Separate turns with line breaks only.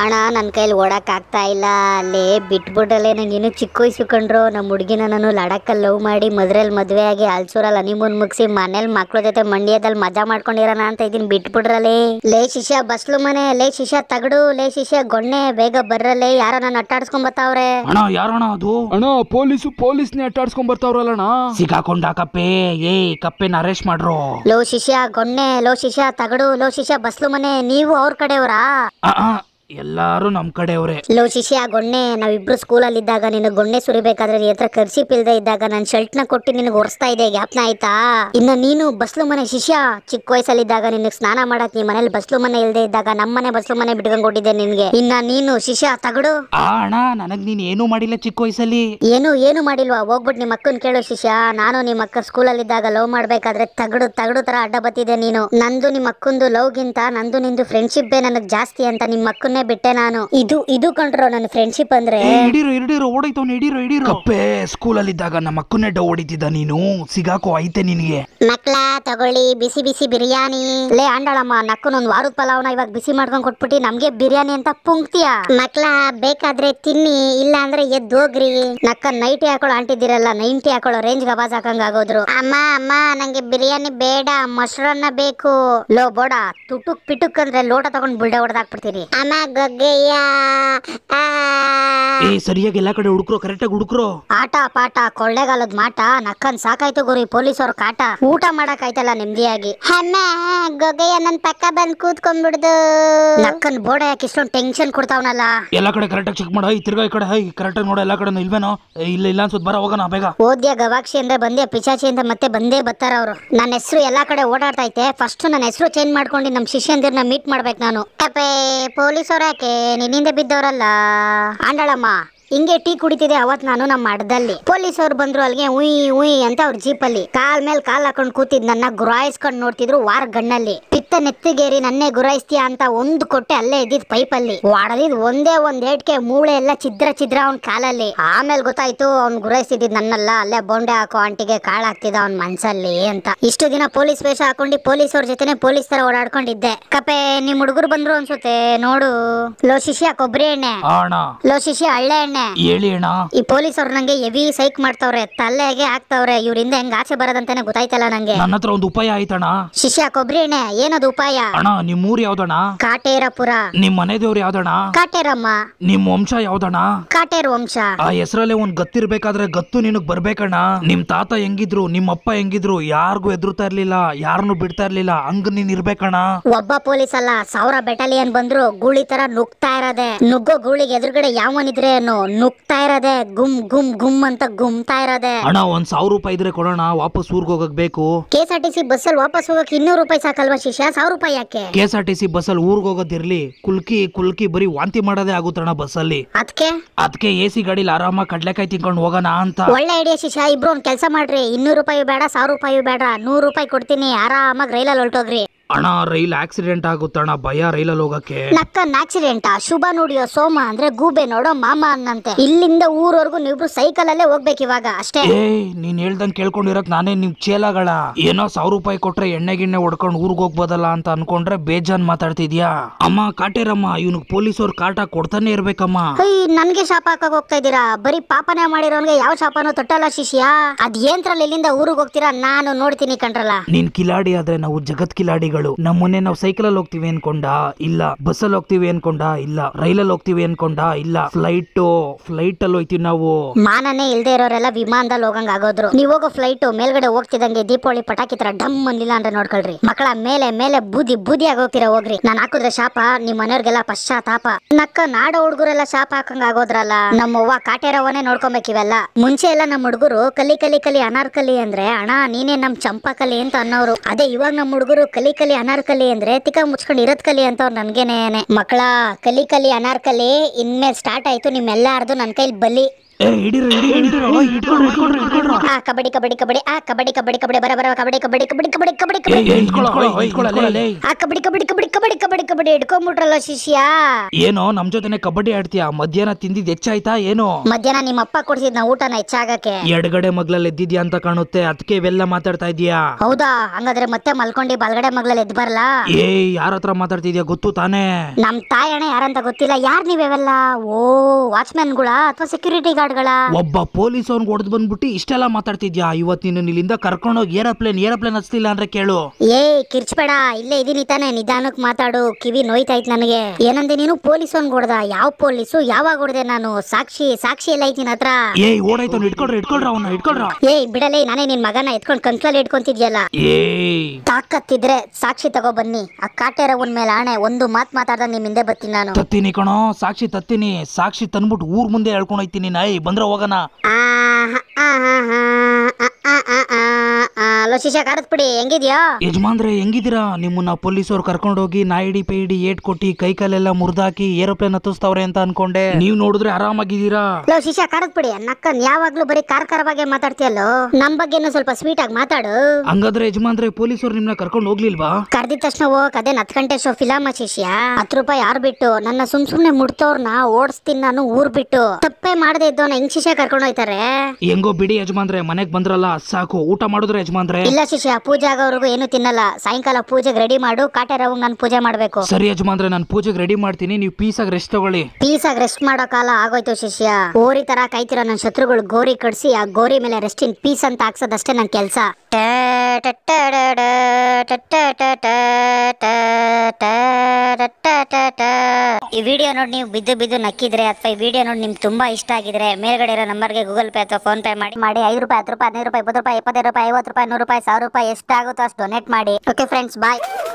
ಅಣ್ಣ ನನ್ನ ಕೈಲಿ ಓಡಕ್ ಆಗ್ತಾ ಇಲ್ಲ ಅಲ್ಲೇ ಬಿಟ್ಬಿಟ್ರಲ್ಲೇ ನಂಗೆ ಇನ್ನೂ ಚಿಕ್ಕ ವಯಸ್ಸು ಕಂಡ್ರು ನಮ್ಮ ಹುಡುಗಿನ ನಾನು ಲಡಕ್ಕಲ್ಲಿ ಲವ್ ಮಾಡಿ ಮದ್ರಲ್ಲಿ ಮದುವೆ ಆಗಿ ಅಲ್ಸೂರಲ್ಲಿ ಹನಿಮೂನ್ ಮುಗಿಸಿ ಮನೇಲಿ ಮಕ್ಳ ಜೊತೆ ಮಂಡ್ಯದಲ್ಲಿ ಮಜಾ ಮಾಡ್ಕೊಂಡಿರೋಣ ಅಂತ ಇದೀನಿ ಬಿಟ್ಬಿಡ್ರಲ್ಲೇ ಲೇ ಶಿಷ್ಯ ಬಸ್ಲು ಮನೆ ಲೇ ಶಿಷ್ಯ ತಗಡು ಲೇ ಶಿಷ್ಯ ಗೊಣ್ಣೆ ಬೇಗ ಬರ್ರಲ್ಲೇ ಯಾರೋ ನನ್ನ ಅಟ್ಟಾಡ್ಸ್ಕೊಂಡ್ ಬರ್ತಾವ್ರೆ
ಅಣ್ಣ ಯಾರಣ್ಣ ಅದು
ಅಣ್ಣ ಪೊಲೀಸು ಪೊಲೀಸ್ನೇ ಅಟ್ಟಾಡ್ಸ್ಕೊಂಡ್ ಬರ್ತಾವ್ರಲ್ಲಣ್ಣ
ಸಿಗಾಕೊಂಡ ಕಪ್ಪೆ ಏ ಕಪ್ಪೆನ ಅರೆಸ್ಟ್ ಮಾಡ್ರು
ಲೋ ಶಿಷ್ಯ ಗೊಣ್ಣೆ ಲೋ ಶಿಷ್ಯ ತಗಡು ಲೋ ಶಿಷ್ಯ ಬಸ್ಲು ಮನೆ ನೀವು ಅವ್ರ ಕಡೆಯವ್ರಾ
ಆ, ಆ, ಎಲ್ಲಾರು ನಮ್ ಕಡೆಯವ್ರೆ
ಲೋ ಶಿಷ್ಯ ಗೊಣ್ಣೆ ನಾವಿಬ್ರು ಸ್ಕೂಲಲ್ಲಿ ಇದ್ದಾಗ ನಿನ್ನ ಗೊಣ್ಣೆ ಸುರಿಬೇಕಾದ್ರೆ ನೀ ಹತ್ರ ಕರ್ಸಿಪ್ ಇಲ್ದೇ ಇದ್ದಾಗ ನಾನು ಶರ್ಟ್ನ ಕೊಟ್ಟು ನಿನಗೆ ಒರೆಸ್ತಾ ಇದ್ದೆ ಜ್ಞಾಪನ ಆಯ್ತಾ ಇನ್ನ ನೀನು ಬಸ್ಲು ಮನೆ ಶಿಷ್ಯ ಚಿಕ್ಕ ವಯಸ್ಸಲ್ಲಿದ್ದಾಗ ನಿನಗೆ ಸ್ನಾನ ಮಾಡಕ್ ನೀ ಮನೇಲಿ ಬಸ್ಲು ಮನೆ ಇಲ್ದೇ ಇದ್ದಾಗ ನಮ್ಮನೆ ಬಸ್ಲು ಮನೆ ಬಿಟ್ಕೊಂಡ್ ಕೊಟ್ಟಿದ್ದೆ ನಿನ್ಗೆ ಇನ್ನ ನೀನು ಶಿಷ್ಯ ತಗಡು
ಆ ಅಣ್ಣ ನನಗ್ ನೀನ್ ಏನೂ ಮಾಡಿಲ್ಲ ಚಿಕ್ಕ ವಯಸ್ಸಲ್ಲಿ
ಏನು ಏನು ಮಾಡಿಲ್ವಾ ಹೋಗ್ಬಿಟ್ಟು ನಿಮ್ಮ ಅಕ್ಕನ್ ಕೇಳು ಶಿಷ್ಯ ನಾನು ನಿಮ್ಮ ಅಕ್ಕ ಸ್ಕೂಲಲ್ಲಿ ಇದ್ದಾಗ ಲವ್ ಮಾಡ್ಬೇಕಾದ್ರೆ ತಗಡು ತಗಡು ತರ ಅಡ್ಡ ಬತ್ತಿದೆ ನೀನು ನಂದು ನಿಮ್ಮ ಅಕ್ಕಂದು ಲವ್ಗಿಂತ ನಂದು ನಿಂದು ಫ್ರೆಂಡ್ಶಿಪ್ ನನಗ್ ಜಾಸ್ತಿ ಅಂತ ನಿಮ್ಮ ಅಕ್ಕನ್ನೇ ಬಿಟ್ಟೆ ನಾನು ಇದು ಇದು ಕಂಡ್ರೋ ನನ್ನ ಫ್ರೆಂಡ್ಶಿಪ್ ಅಂದ್ರೆ
ಏ, ಹಿಡೀರು ಹಿಡೀರು ಓಡೈತವ್ನು ಹಿಡೀರು ಹಿಡೀರು ಕಪ್ಪೆ ಸ್ಕೂಲಲ್ಲಿ ಇದ್ದಾಗ ನಮ್ಮ ಅಕ್ಕನೇ ಡವ್ ಹೊಡಿತಿದ್ದ ನೀನು ಸಿಗಾಕೋ ಐತೆ ನಿನಗೆ
ಮಕ್ಳ ತಗೊಳ್ಳಿ ಬಿಸಿ ಬಿಸಿ ಬಿರಿಯಾನಿ ಲೇ ಅಂಡಳಮ್ಮ ನಕ್ಕನೊಂದ್ ವಾರದ ಪಲಾವ್ನ ಇವಾಗ ಬಿಸಿ ಮಾಡ್ಕೊಂಡ್ ಕೊಟ್ಬಿಟ್ಟು ನಮ್ಗೆ ಬಿರಿಯಾನಿ ಅಂತ ಪುಂಕ್ತಿಯ ಮಕ್ಳ ಬೇಕಾದ್ರೆ ತಿನ್ನಿ ಇಲ್ಲ ಅಂದ್ರೆ ಎದ್ದು ಹೋಗ್ರಿ ನಕ್ಕ ನೈಟಿ ಹಾಕೊಳ್ಳೋ ಅಂಟಿದ್ದೀರಲ್ಲ ನೈಂಟಿ ಹಾಕೊಳ್ಳೋ ರೇಂಜ್ ಗವಾಜ್ ಹಾಕಂಗ್ ಆಗೋದ್ರು ಅಮ್ಮ ಅಮ್ಮ ನಂಗೆ ಬಿರಿಯಾನಿ ಬೇಡ ಮೊಸರನ್ನ ಬೇಕು ಲೋ ಬೋಡ ತುಟುಕ್ ಪಿಟುಕ್ ಅಂದ್ರೆ ಲೋಟ ತಗೊಂಡ್ ಬುಲ್ಡೆ ಹೊಡೆದಾಕ್ಬಿಡ್ತೀರಿ ಅಮ್ಮ ಗೊಗ್ಗೆಯ್ಯ
ಏ ಸರಿಯಾಗಿ ಎಲ್ಲಾ ಕಡೆ ಹುಡುಕ್ರೋ ಕರೆಕ್ಟಾಗಿ ಹುಡುಕ್ರೋ
ಆಟ ಪಾಠ ಕೊಳ್ಳೆಗಾಲದ ಮಾಟ ನಕ್ಕನ್ ಸಾಕಾಯ್ತು ಗುರಿ ಪೊಲೀಸ್ ಅವ್ರ ಕಾಟ ಊಟ ಮಾಡಕ್ ಆಯ್ತಲ್ಲ ನೆಮ್ಮದಿಯಾಗಿ ಅಮ್ಮ ಗೊಗೆಯ ನನ್ ಪಕ್ಕ ಬಂದ್ ಕೂತ್ಕೊಂಡ್ಬಿಡ್ದು ನಕ್ಕನ್ ಬೋಡ ಯಾಕೆ ಇಷ್ಟೊಂದು ಟೆನ್ಷನ್ ಕೊಡ್ತಾವನಲ್ಲ
ಎಲ್ಲಾ ಕಡೆ ಕರೆಕ್ಟಾಗಿ ಚೆಕ್ ಮಾಡ ಈ ತಿರ್ಗಾ ಈ ಕಡೆ ಹೈ ಕರೆಕ್ಟಾಗಿ ನೋಡ ಎಲ್ಲಾ ಕಡೆ ಇಲ್ವೇನೋ ಏ, ಇಲ್ಲ ಇಲ್ಲ ಅನ್ಸುತ್ತೆ ಬರ ಹೋಗೋಣ ಬೇಗ
ಓದ್ಯ ಗವಾಕ್ಷಿ ಅಂದ್ರೆ ಬಂದೆ ಪಿಚಾಚಿ ಅಂತ ಮತ್ತೆ ಬಂದೇ ಬರ್ತಾರ ಅವರು ನನ್ನ ಹೆಸರು ಎಲ್ಲಾ ಕಡೆ ಓಡಾಡ್ತೈತೆ ಫಸ್ಟ್ ನನ್ನ ಹೆಸರು ಚೇಂಜ್ ಮಾಡ್ಕೊಂಡು ನಮ್ ಶಿಷ್ಯಂದಿರ್ನ ಮೀಟ್ ಮಾಡ್ಬೇಕು ನಾನು ಅಪ್ಪೇ ಪೊಲೀಸ್ ಅವ್ರ ಯಾಕೆ ನಿನ್ನಿಂದ ಬಿದ್ದವರಲ್ಲ ಆಂಡಳಮ್ಮ ಹಿಂಗೆ ಟೀ ಕುಡಿತಿದೆ ಅವತ್ ನಾನು ನಮ್ಮ ಅಡ್ಡದಲ್ಲಿ ಪೊಲೀಸ್ ಅವ್ರು ಬಂದ್ರು ಅಲ್ಲಿಗೆ ಉಯ್ ಉಯ್ ಅಂತ ಅವ್ರ ಜೀಪಲ್ಲಿ ಕಾಲ್ ಮೇಲ್ ಕಾಲ್ ಹಾಕೊಂಡ್ ಕೂತಿದ್ ನನ್ನ ಗುರಾಯಿಸ್ಕೊಂಡ್ ನೋಡ್ತಿದ್ರು ವಾರ ಗಣ್ಣಲ್ಲಿ ಪಿತ್ತ ನೆತ್ತಿಗೇರಿ ನನ್ನೇ ಗುರಾಯಿಸ್ತೀಯ ಅಂತ ಒಂದು ಕೊಟ್ಟೆ ಅಲ್ಲೇ ಇದ್ದಿದ್ ಪೈಪಲ್ಲಿ ಹೊಡೆದಿದ್ ಒಂದೇ ಒಂದ್ ಏಟ್ಗೆ ಮೂಳೆ ಎಲ್ಲ ಛಿದ್ರ ಛಿದ್ರ ಅವ್ನ್ ಕಾಲಲ್ಲಿ ಆಮೇಲೆ ಗೊತ್ತಾಯ್ತು ಅವ್ನ್ ಗುರಾಯಿಸ್ತಿದ್ ನನ್ನಲ್ಲ ಅಲ್ಲೇ ಬೊಂಡೆ ಹಾಕೋ ಆಂಟಿಗೆ ಕಾಳ್ ಹಾಕ್ತಿದ್ದ ಅವ್ನ್ ಮನ್ಸಲ್ಲಿ ಅಂತ ಇಷ್ಟು ದಿನ ಪೊಲೀಸ್ ವೇಷ ಹಾಕೊಂಡು ಪೊಲೀಸ್ ಅವ್ರ ಜೊತೆನೆ ಪೊಲೀಸ್ ತರ ಓಡಾಡ್ಕೊಂಡಿದ್ದೆ ಕಪೆ ನಿಮ್ ಹುಡುಗರು ಬಂದ್ರು ಅನ್ಸುತ್ತೆ ನೋಡು ಲೋ ಶಿಷ್ಯ ಕೊಬ್ಬರಿ ಎಣ್ಣೆ
ಆ ಅಣ್ಣ
ಲೋ ಶಿಷ್ಯ ಹಳ್ಳೆ ಎಣ್ಣೆ
ಹೇಳಿ ಅಣ್ಣ
ಈ ಪೊಲೀಸ್ ಅವ್ರು ನಂಗೆ ಹೆವಿ ಸೈಕ್ ಮಾಡ್ತಾವ್ರೆ ತಲೆಗೆ ಹಾಕ್ತಾವ್ರೆ ಇವ್ರಿಂದ ಹೆಂಗ್ ಆಚೆ ಬರೋದಂತಾನೆ ಗೊತ್ತಾಯ್ತಲ್ಲ ನಂಗೆ
ನನ್ನ ಹತ್ರ ಒಂದು ಉಪಾಯ ಆಯ್ತಣ್ಣ
ಶಿಷ್ಯ ಕೊಬ್ಬರಿ ಎಣ್ಣೆ ಏನದು ಉಪಾಯ
ಅಣ್ಣ ನಿಮ್ ಊರ್ ಯಾವ್ದಣ್ಣ
ಕಾಟೇರಪುರ
ನಿಮ್ ಮನೆ ದೇವ್ರು ಯಾವ್ದಣ್ಣ
ಕಾಟೇರಮ್ಮ
ನಿಮ್ ವಂಶ ಯಾವ್ದಣ್ಣ
ಕಾಟೇರ್ ವಂಶ
ಆ ಹೆಸರಲ್ಲೇ ಒಂದ್ ಗತ್ತಿರ್ಬೇಕಾದ್ರೆ ಗತ್ತು ನಿನಗ್ ಬರ್ಬೇಕಣ್ಣ ನಿಮ್ ತಾತ ಹೆಂಗಿದ್ರು ನಿಮ್ ಅಪ್ಪ ಹೆಂಗಿದ್ರು ಯಾರಿಗೂ ಎದುರುತ್ತಾ ಇರ್ಲಿಲ್ಲ ಯಾರನ್ನು ಬಿಡ್ತಾ ಇರ್ಲಿಲ್ಲ ಹಂಗ ನೀನ್ ಇರ್ಬೇಕಣ್ಣ
ಒಬ್ಬ ಪೊಲೀಸ್ ಅಲ್ಲ ಸಾವಿರ ಬೆಟಾಲಿಯನ್ ಬಂದ್ರು ಗೂಳಿ ತರ ನುಗ್ತಾ ಇರೋದೆ ನುಗ್ಗೋ ಗೂಳಿಗೆ ಎದುರುಗಡೆ ಯಾವನಿದ್ರೆ ಏನು ನುಗ್ತಾ ಇರೋದೆ ಗುಮ್ ಗುಮ್ ಗುಮ್ ಅಂತ ಗುಮ್ತಾ ಇರೋದೆ
ಅಣ್ಣ ಒಂದ್ ಸಾವಿರ ರೂಪಾಯಿ ಇದ್ರೆ ಕೊಡೋಣ ವಾಪಸ್ ಊರ್ಗ್ ಹೋಗಕ್ ಬೇಕು
K S R T C ಬಸ್ಸಲ್ಲಿ ವಾಪಸ್ ಹೋಗಕ್ಕೆ ಇನ್ನೂರು ರೂಪಾಯಿ ಸಾಕಲ್ವಾ ಶಿಷ್ಯ ಸಾವಿರ ರೂಪಾಯಿ ಯಾಕೆ
K S R T C ಬಸ್ಸಲ್ಲಿ ಊರ್ಗ್ ಹೋಗೋದಿರ್ಲಿ ಕುಲ್ಕಿ ಕುಲ್ಕಿ ಬರೀ ವಾಂತಿ ಮಾಡೋದೇ ಆಗುತ್ತಣ್ಣ ಬಸ್ಸಲ್ಲಿ
ಅದಕ್ಕೆ
ಅದಕ್ಕೆ ಎ ಸಿ ಗಾಡಿಲಿ ಆರಾಮಾಗಿ ಕಡ್ಲೆಕಾಯಿ ತಿನ್ಕೊಂಡು ಹೋಗೋಣ ಅಂತ
ಒಳ್ಳೆ ಐಡಿಯಾ ಶಿಷ್ಯ ಇಬ್ರು ಒಂದ್ ಕೆಲಸ ಮಾಡ್ರಿ ಇನ್ನೂರು ರೂಪಾಯಿ ಬೇಡ ಸಾವಿರ ರೂಪಾಯಿ ಬೇಡ ನೂರು ರೂಪಾಯಿ ಕೊಡ್ತೀನಿ ಆರಾಮಾಗಿ ರೈಲಲ್ಲಿ ಹೊರಟೋಗ್ರಿ
ಅಣ್ಣ ರೈಲ್ ಆಕ್ಸಿಡೆಂಟ್ ಆಗುತ್ತಣ್ಣ ಭಯ ರೈಲಲ್ಲಿ ಹೋಗಕ್ಕೆ
ನಕ್ಕನ್ ಆಕ್ಸಿಡೆಂಟ್ ಶುಭ ನುಡಿಯೋ ಸೋಮ ಅಂದ್ರೆ ಗೂಬೆ ನೋಡೋ ಮಾಮ ಅನ್ನಂತೆ ಇಲ್ಲಿಂದ ಊರವರೆಗೂ ನೀವಿಬ್ರು ಸೈಕಲ್ ಅಲ್ಲೇ ಹೋಗ್ಬೇಕು ಇವಾಗ ಅಷ್ಟೇ
ಏ ನೀನ್ ಹೇಳ್ದಂಗ್ ಕೇಳ್ಕೊಂಡಿರಕ್ ನಾನೇ ನಿಮ್ ಚೇಲಗಳ ಏನೋ ಸಾವಿರ ರೂಪಾಯಿ ಕೊಟ್ರೆ ಎಣ್ಣೆ ಗಿಣ್ಣೆ ಹೊಡ್ಕೊಂಡು ಊರ್ಗ್ ಹೋಗ್ಬೋದಲ್ಲ ಅಂತ ಅನ್ಕೊಂಡ್ರೆ ಬೇಜಾನ್ ಮಾತಾಡ್ತಿದ್ಯಾ ಅಮ್ಮ ಕಾಟೇರಮ್ಮ ಇವ್ನಿಗ್ ಪೊಲೀಸವ್ರು ಕಾಟ ಕೊಡ್ತಾನೆ ಇರ್ಬೇಕಮ್ಮ
ಹೈ ನನ್ಗೆ ಶಾಪ ಹಾಕಕ್ ಹೋಗ್ತಾ ಇದ್ದೀರಾ ಬರೀ ಪಾಪನೆ ಮಾಡಿರೋನ್ಗೆ ಯಾವ ಶಾಪನೂ ತೊಟ್ಟಲ್ಲ ಶಿಷ್ಯ ಅದ್ ಏನ್ರಲ್ಲಿ ಇಲ್ಲಿಂದ ಊರಿಗೆ ಹೋಗ್ತೀರಾ ನಾನು ನೋಡ್ತೀನಿ ಕಣ್ರಲ್ಲ
ನೀನ್ ಕಿಲಾಡಿ ಆದ್ರೆ ನಾವು ಜಗತ್ ಕಿಲಾಡಿಗಳು ನಮ್ಮನ್ನೆ ನಾವು ಸೈಕಲಲ್ಲಿ ಹೋಗ್ತೀವಿ ಅನ್ಕೊಂಡ ಇಲ್ಲ ಬಸ್ಸಲ್ಲಿ ಹೋಗ್ತೀವಿ ಅನ್ಕೊಂಡ ಇಲ್ಲ ರೈಲಲ್ಲಿ ಹೋಗ್ತೀವಿ ಅನ್ಕೊಂಡ ಇಲ್ಲ ಫ್ಲೈಟ್ ಫ್ಲೈಟ್ ಅಲ್ಲಿ ಹೋಯ್ತೀವಿ ನಾವು
ಮಾನನೇ ಇಲ್ದೇ ಇರೋರೆಲ್ಲ ವಿಮಾನದಲ್ಲಿ ಹೋಗಂಗ್ ಆಗೋದ್ರು ನೀವ್ ಹೋಗೋ ಫ್ಲೈಟ್ ಮೇಲ್ಗಡೆ ಹೋಗ್ತಿದಂಗೆ ದೀಪಾವಳಿ ಪಟಾಕಿ ತರ ಡಮ್ ಅನ್ಲಿಲ್ಲ ಅಂದ್ರೆ ನೋಡ್ಕೊಳ್ರಿ ಮಕ್ಕಳ ಮೇಲೆ ಮೇಲೆ ಬೂದಿ ಬೂದಿ ಆಗೋಗ್ತೀರಾ ಹೋಗ್ರಿ ನಾನ್ ಹಾಕಿದ್ರೆ ಶಾಪ ನಿಮ್ ಮನೆಯವ್ರಿಗೆಲ್ಲ ಪಶ್ಚಾತ್ತಾಪ ನಕ್ಕ ನಾಡ ಹುಡುಗರೆಲ್ಲ ಶಾಪ ಹಾಕಂಗ್ ಆಗೋದ್ರಲ್ಲ ನಮ್ಮ ಅವ್ವ ಕಾಟೇರವನೇ ನೋಡ್ಕೊಬೇಕು ಇವೆಲ್ಲ ಮುಂಚೆ ಎಲ್ಲ ನಮ್ಮ ಹುಡುಗರು ಕಲಿ ಕಲಿ ಕಲಿ ಅನಾರ್ಕಲಿ ಅಂದ್ರೆ ಅಣ್ಣ ನೀನೇ ನಮ್ ಚಂಪಕಲಿ ಅಂತ ಅನ್ನೋರು ಅದೇ ಇವಾಗ ನಮ್ಮ ಹುಡುಗರು ಕಲಿ ಕಲಿ ಅನಾರ್ಕಲಿ ಅಂದ್ರೆ ತಿಕ್ಕ ಮುಚ್ಕೊಂಡು ಇರೋದ್ ಕಲಿ ಅಂತ ಅವ್ರು ನನ್ಗೇನೆ ಮಕ್ಕಳ ಕಲಿ ಕಲಿ ಅನಾರ್ಕಲಿ ಇನ್ಮೇಲೆ ಸ್ಟಾರ್ಟ್ ಆಯ್ತು ನಿಮ್ಮೆಲ್ಲಾರ್ದು ನನ್ ಕೈಲಿ ಬಲಿ
ಏ ಹಿಡೀರಿ ಹಿಡೀರಿ ಹಿಡೀರಿ ಓಯ್, ಹಿಡ್ಕೊಳ್ರಿ ಹಿಡ್ಕೊಳ್ರಿ ಹಿಡ್ಕೊಳ್ರಿ
ಆ ಕಬಡ್ಡಿ ಕಬಡ್ಡಿ ಕಬಡ್ಡಿ ಆ ಕಬಡ್ಡಿ ಕಬಡ್ಡಿ ಕಬಡ್ಡಿ ಬರ ಬರ ಕಬಡ್ಡಿ ಕಬಡ್ಡಿ ಕಬಡ್ಡಿ ಕಬಡ್ಡಿ ಕಬಡ್ಡಿ
ಏ,
ಕಬಡ್ಡಿ
ಏ, ಹಿಡ್ಕೊಳ, ಓಯ್, ಹಿಡ್ಕೊಳ, ಲೇ, ಲೇ.
ಆ ಕಬಡ್ಡಿ ಕಬಡ್ಡಿ ಕಬಡ್ಡಿ ಕಬಡ್ಡಿ ಕಬಡ್ಡಿ ಕಬಡ್ಡಿ ಹಿಡ್ಕೊಂಡ್ಬಿಟ್ರಲ್ಲ ಶಿಷ್ಯ
ಏನೋ ನಮ್ ಜೊತೆನೆ ಕಬಡ್ಡಿ ಆಡ್ತೀಯಾ ಮಧ್ಯಾಹ್ನ ತಿಂದಿದ್ ಹೆಚ್ಚಾಯ್ತಾ ಏನು
ಮಧ್ಯಾಹ್ನ ನಿಮ್ಮ ಅಪ್ಪ ಕೊಡ್ಸಿದ್ನ ಊಟನ ಹೆಚ್ಚಾಗಕ್ಕೆ
ಎಡಗಡೆ ಮಗ್ಲಲ್ಲಿ ಎದ್ದಿದ್ಯಾ ಅಂತ ಕಾಣುತ್ತೆ ಅದಕ್ಕೆ ಇವೆಲ್ಲ ಮಾತಾಡ್ತಾ ಇದೀಯಾ
ಹೌದಾ ಹಂಗಾದ್ರೆ ಮತ್ತೆ ಮಲ್ಕೊಂಡಿ ಬಲ್ಗಡೆ ಮಗ್ಲಲ್ಲಿ ಎದ್ದು ಬರಲ್ಲ
ಏ ಯಾರ ಹತ್ರ ಮಾತಾಡ್ತಿದ್ಯಾ ಗೊತ್ತು ತಾನೇ
ನಮ್ ತಾಯಿ ಅಣ್ಣ ಯಾರಂತ ಗೊತ್ತಿಲ್ಲ ಯಾರ್ ನೀವೆಲ್ಲ ಓ ವಾಚ್ಮ್ಯಾನ್ಗಳ ಅಥವಾ ಸೆಕ್ಯೂರಿಟಿ ಗಾರ್ಡ್ಗಳ
ಒಬ್ಬ ಪೊಲೀಸ್ ಅವ್ನ್ ಹೊಡೆದ್ ಬಂದ್ಬಿಟ್ಟು ಇಷ್ಟೆಲ್ಲ ಮಾತಾಡ್ತಿದ್ಯಾ ಇವತ್ ನೀನು ಇಲ್ಲಿಂದ ಕರ್ಕೊಂಡೋಗಿ ಏರೋಪ್ಲೇನ್ ಏರೋಪ್ಲೇನ್ ಹಚ್ತಿಲ್ಲ ಅಂದ್ರೆ ಕೇಳು
ಏ ಕಿರ್ಚ್ಬೇಡ ಇಲ್ಲೇ ಇದೀನಿ ತಾನೆ ನಿಧಾನಕ್ ಮಾತಾಡು ಕಿವಿ ನೋಯ್ತಾಯ್ತು ನನಗೆ ಏನಂದೆ ನೀನು ಪೊಲೀಸ್ ಅವ್ನ್ ಹೊಡ್ದ ಯಾವ ಪೊಲೀಸು ಯಾವಾಗ ಹೊಡ್ದೆ ನಾನು ಸಾಕ್ಷಿ ಸಾಕ್ಷಿ ಎಲ್ಲ ಐತಿ ನಿನ್ ಹತ್ರ
ಏಯ್ ಓಡಾಯ್ತು ಅವ್ನು ಇಟ್ಕೊಳ್ರಿ ಇಟ್ಕೊಳ್ರ ಅವನ್ನ ಇಟ್ಕೊಳ್ರ
ಏಯ್ ಬಿಡಲೇ ನಾನೇ ನಿನ್ ಮಗನ ಎತ್ಕೊಂಡ್ ಕಂಕ್ಲಲ್ಲಿ ಇಟ್ಕೊಂತಿದ್ಯಲ್ಲ
ಏಯ್
ತಾಕತ್ತಿದ್ರೆ ಸಾಕ್ಷಿ ತಗೋ ಬನ್ನಿ ಆ ಕಾಟೇರವನ್ ಮೇಲೆ ಆಣೆ ಒಂದು ಮಾತ್ ಮಾತಾಡ್ದ ನಿಮ್ ಹಿಂದೆ ಬರ್ತೀನಿ ನಾನು
ತತ್ತೀನಿ ಕಣೋ ಸಾಕ್ಷಿ ತತ್ತೀನಿ ಸಾಕ್ಷಿ ತಂದ್ಬಿಟ್ಟು ಊರ್ ಮುಂದೆ ಹೇಳ್ಕೊಂಡು ಹೋಯ್ತೀನಿ ನಾಯಿ ಬಂದ್ರೆ ಹೋಗೋಣ
ಆಹ್, ಆಹ್, ಆಹ್, ಆಹ್, ಆಹ್, ಆಹ್, ಆಹ್, ಆಹ್. ಲೋ ಶಿಷ್ಯ ಕಾರದ್ ಬಿಡಿ ಹೆಂಗಿದ್ಯಾ
ಯಜಮಾನ್ರೆ ಹೆಂಗಿದ್ದೀರಾ ನಿಮ್ಮನ್ನ ಪೊಲೀಸವ್ರು ಕರ್ಕೊಂಡೋಗಿ ನಾಯಿಡಿ ಪೈಡಿ ಏಟ್ ಕೊಟ್ಟಿ ಕೈ ಕಾಲೆಲ್ಲ ಮುರಿದಾಕಿ ಏರೋಪ್ಲೇನ್ ಹತ್ತಿಸ್ತವ್ರೆ ಅಂತ ಅನ್ಕೊಂಡೆ ನೀವ್ ನೋಡಿದ್ರೆ ಆರಾಮಾಗಿದ್ದೀರಾ
ಲೋ ಶಿಷ್ಯ ಕಾರದ್ ಬಿಡಿ ನಕ್ಕನ್ ಯಾವಾಗ್ಲೂ ಬರೀ ಕಾರ್ ಕಾರ ಬಗ್ಗೆ ಮಾತಾಡ್ತೀಯಲ್ಲೋ ನಮ್ ಬಗ್ಗೆನೂ ಸ್ವಲ್ಪ ಸ್ವೀಟ್ ಆಗಿ ಮಾತಾಡು
ಹಂಗಾದ್ರೆ ಯಜಮಾನ್ರೆ ಪೊಲೀಸರು ನಿಮ್ನ ಕರ್ಕೊಂಡು ಹೋಗ್ಲಿಲ್ವಾ
ಕರ್ದಿದ ತಕ್ಷಣ ಹೋಗಕ್ ಅದೇನ್ ಹತ್ ಗಂಟೆ ಶೋ ಫಿಲಾಮ ಶಿಷ್ಯ ಹತ್ತು ರೂಪಾಯಿ ಯಾರು ಬಿಟ್ಟು ನನ್ನ ಸುಮ್ ಸುಮ್ನೆ ಮುಡ್ತೋರ್ನ ಓಡಿಸ್ತೀನಿ ನಾನು ಊರ್ ಬಿಟ್ಟು ತಪ್ಪೇ ಮಾಡದೆ ಇದ್ದವನ ಹೆಂಗ್ ಶಿಷ್ಯ ಕರ್ಕೊಂಡು ಹೋಯ್ತಾರೆ
ಹೆಂಗೋ ಬಿಡಿ ಯಜಮಾನ್ರೆ ಮನೆಗ್ ಬಂದ್ರಲ್ಲ ಸಾಕು ಊಟ ಮಾಡಿದ್ರೆ ಯಜಮಾನ್ರೆ
ಇಲ್ಲ ಶಿಷ್ಯ ಪೂಜೆ ಆಗೋವರೆಗೂ ಏನು ತಿನ್ನಲ್ಲ ಸಾಯಂಕಾಲ ಪೂಜೆಗೆ ರೆಡಿ ಮಾಡು ಕಾಟೇರವ್ ನಾನು ಪೂಜೆ ಮಾಡ್ಬೇಕು
ಸರಿ ಯಜಮಾನ್ರೆ ನಾನು ಪೂಜೆಗೆ ರೆಡಿ ಮಾಡ್ತೀನಿ ನೀವು ಪೀಸಾಗಿ ರೆಸ್ಟ್ ತಗೊಳ್ಳಿ
ಪೀಸ್ ಆಗಿ ರೆಸ್ಟ್ ಮಾಡೋ ಕಾಲ ಆಗೋಯ್ತು ಶಿಷ್ಯ ಓರಿ ತರ ಕಾಯ್ತಿರೋ ನನ್ನ ಶತ್ರುಗಳು ಗೋರಿ ಕಡ್ಸಿ ಆ ಗೋರಿ ಮೇಲೆ ರೆಸ್ಟ್ ಇನ್ ಪೀಸ್ ಅಂತ ಹಾಕ್ಸೋದಷ್ಟೇ ನನ್ನ ಕೆಲಸ ಈ ವಿಡಿಯೋ ನೋಡಿ ನೀವು ಬಿದ್ದು ಬಿದ್ದು ನಕ್ಕಿದ್ರೆ ಅಥವಾ ಈ ವಿಡಿಯೋ ನೋಡಿ ನಿಮ್ಗೆ ತುಂಬಾ ಇಷ್ಟ ಆಗಿದ್ರೆ ಮೇಲ್ಗಡೆ ಇರೋ ನಂಬರ್ಗೆ ಗೂಗಲ್ ಪೇ ಅಥವಾ ಫೋನ್ ಪೇ ಮಾಡಿ ಮಾಡಿ ಐದು ರೂಪಾಯಿ ಹತ್ತು ರೂಪಾಯಿ ಹದಿನೈದು ರೂಪಾಯಿ ಇಪ್ಪತ್ತು ರೂಪಾಯಿ ಇಪ್ಪತ್ತೈದು ರೂಪಾಯಿ ಐವತ್ತು ರೂಪಾಯಿ ನೂರು ರೂಪಾಯಿ ಸಾವಿರ ರೂಪಾಯಿ ಎಷ್ಟಾಗುತ್ತೋ ಅಷ್ಟು ಡೊನೇಟ್ ಮಾಡಿ ಓಕೆ ಫ್ರೆಂಡ್ಸ್ ಬಾಯ್